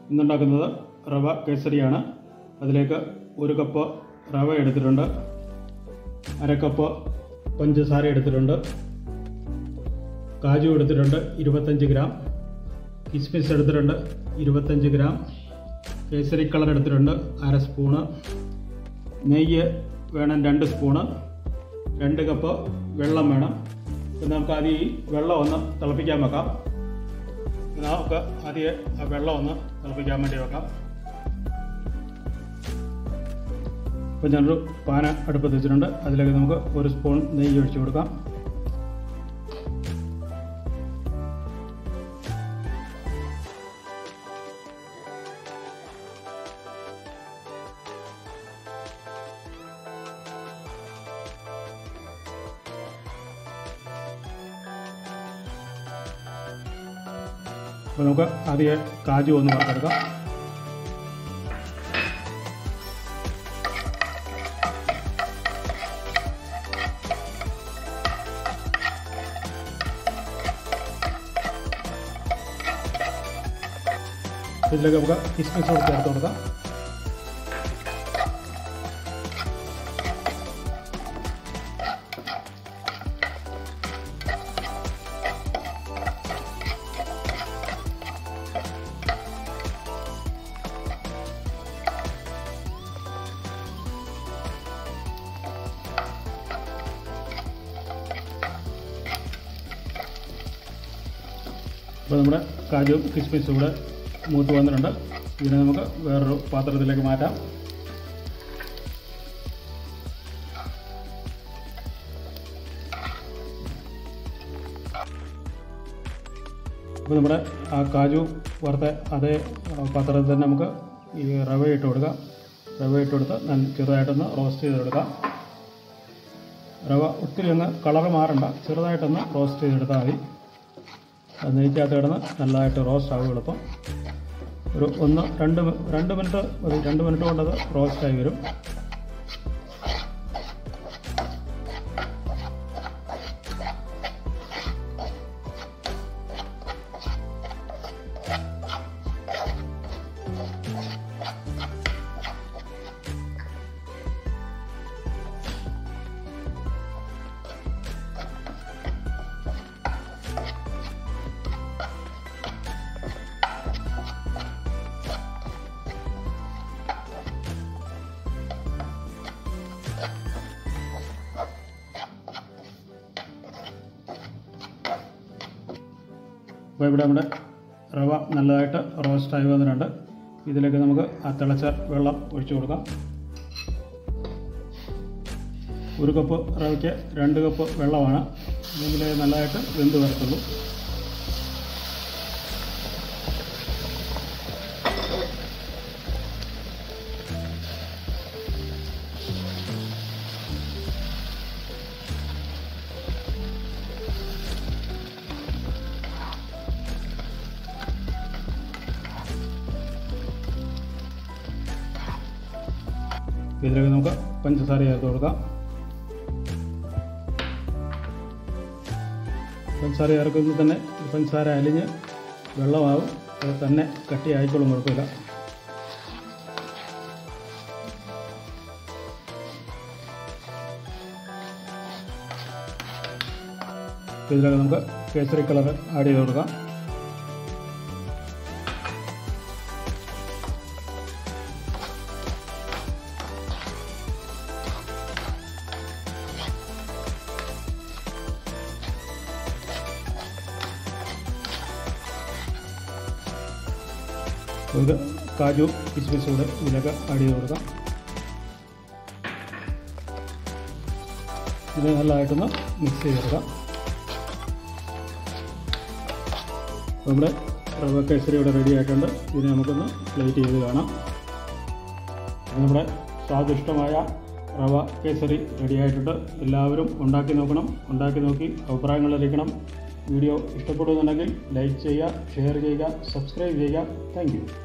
ഇന്നുണ്ടാക്കുന്നത് റവ കേസരിയാണ് അതിലേക്ക് ഒരു കപ്പ് റവ എടുത്തിട്ടുണ്ട് അര കപ്പ് പഞ്ചസാര എടുത്തിട്ടുണ്ട് കാജു എടുത്തിട്ടുണ്ട് ഇരുപത്തഞ്ച് ഗ്രാം കിസ്മിസ് എടുത്തിട്ടുണ്ട് ഇരുപത്തഞ്ച് ഗ്രാം കേസരി കളർ എടുത്തിട്ടുണ്ട് അര സ്പൂണ് നെയ്യ് വേണം രണ്ട് സ്പൂണ് രണ്ട് കപ്പ് വെള്ളം വേണം ഇപ്പം നമുക്ക് ആദ്യം ഈ വെള്ളം ഒന്ന് തിളപ്പിക്കാൻ വെക്കാം നമുക്ക് ആദ്യം ആ വെള്ളം ഒന്ന് തിളപ്പിക്കാൻ വേണ്ടി വെക്കാം ഇപ്പം ഞാനൊരു പാന അടുപ്പത്ത് വെച്ചിട്ടുണ്ട് അതിലേക്ക് നമുക്ക് ഒരു സ്പൂൺ നെയ്യ് ഒഴിച്ചു കൊടുക്കാം അപ്പോൾ നമുക്ക് ആദ്യം കാജു ഒന്ന് വറുത്തെടുക്കാം ഇതിലേക്ക് നമുക്ക് കിസ്മിസ് കൂടെ ചേർത്ത് കൊടുക്കാം അപ്പോൾ നമ്മുടെ കാജു കിസ്മിസ് കൂടെ മൂത്ത് വന്നിട്ടുണ്ട് ഇതിനെ നമുക്ക് വേറൊരു പാത്രത്തിലേക്ക് മാറ്റാം അപ്പോൾ നമ്മുടെ ആ കാജു വറുത്ത അതേ പാത്രത്തിൽ തന്നെ നമുക്ക് ഈ റവ ഇട്ട് കൊടുക്കാം റവ ഇട്ട് കൊടുത്ത് നല്ല ചെറുതായിട്ടൊന്ന് റോസ്റ്റ് ചെയ്തെടുക്കാം റവ ഒത്തിരി ഒന്ന് കളർ മാറണ്ട ചെറുതായിട്ടൊന്ന് റോസ്റ്റ് ചെയ്തെടുത്താൽ മതി അത് നെയ്ക്കകത്ത് കിടന്ന് നല്ലതായിട്ട് റോസ്റ്റ് ആകും എളുപ്പം ഒരു ഒന്ന് രണ്ട് മി- രണ്ട് മിനിറ്റ് മതി രണ്ട് മിനിറ്റ് കൊണ്ടത് റോസ്റ്റായി വരും അപ്പോൾ ഇവിടെ നമ്മുടെ റവ നല്ലതായിട്ട് റോസ്റ്റായി വന്നിട്ടുണ്ട് ഇതിലേക്ക് നമുക്ക് ആ തിളച്ച വെള്ളം ഒഴിച്ചു കൊടുക്കാം ഒരു കപ്പ് റവയ്ക്ക് രണ്ട് കപ്പ് വെള്ളമാണ് അല്ലെങ്കിൽ നല്ലതായിട്ട് വെന്ത് വരത്തുള്ളൂ ഇതിലേക്ക് നമുക്ക് പഞ്ചസാര ചേർത്ത് കൊടുക്കാം പഞ്ചസാര ചേർക്കുമ്പോൾ തന്നെ ഈ പഞ്ചസാര അലിഞ്ഞ് വെള്ളമാവും അത് തന്നെ കട്ടി ആയിക്കോളും കുഴപ്പമില്ല ഇതിലേക്ക് നമുക്ക് കേസരി കളർ ആഡ് ചെയ്ത് കൊടുക്കാം നമുക്ക് കാജു കിസ്മിസ് കൂടെ ഇതിലേക്ക് ആഡ് ചെയ്ത് കൊടുക്കാം ഇത് നല്ലതായിട്ടൊന്ന് മിക്സ് ചെയ്ത് കൊടുക്കാം നമ്മുടെ റവ കേസരി ഇവിടെ റെഡി ആയിട്ടുണ്ട് ഇതിനെ നമുക്കൊന്ന് പ്ലേറ്റ് ചെയ്ത് കാണാം നമ്മുടെ സ്വാദിഷ്ടമായ റവ കേസരി റെഡി ആയിട്ടുണ്ട് എല്ലാവരും ഉണ്ടാക്കി നോക്കണം ഉണ്ടാക്കി നോക്കി അഭിപ്രായങ്ങൾ അറിയിക്കണം വീഡിയോ ഇഷ്ടപ്പെടുന്നുണ്ടെങ്കിൽ ലൈക്ക് ചെയ്യുക ഷെയർ ചെയ്യുക സബ്സ്ക്രൈബ് ചെയ്യുക താങ്ക്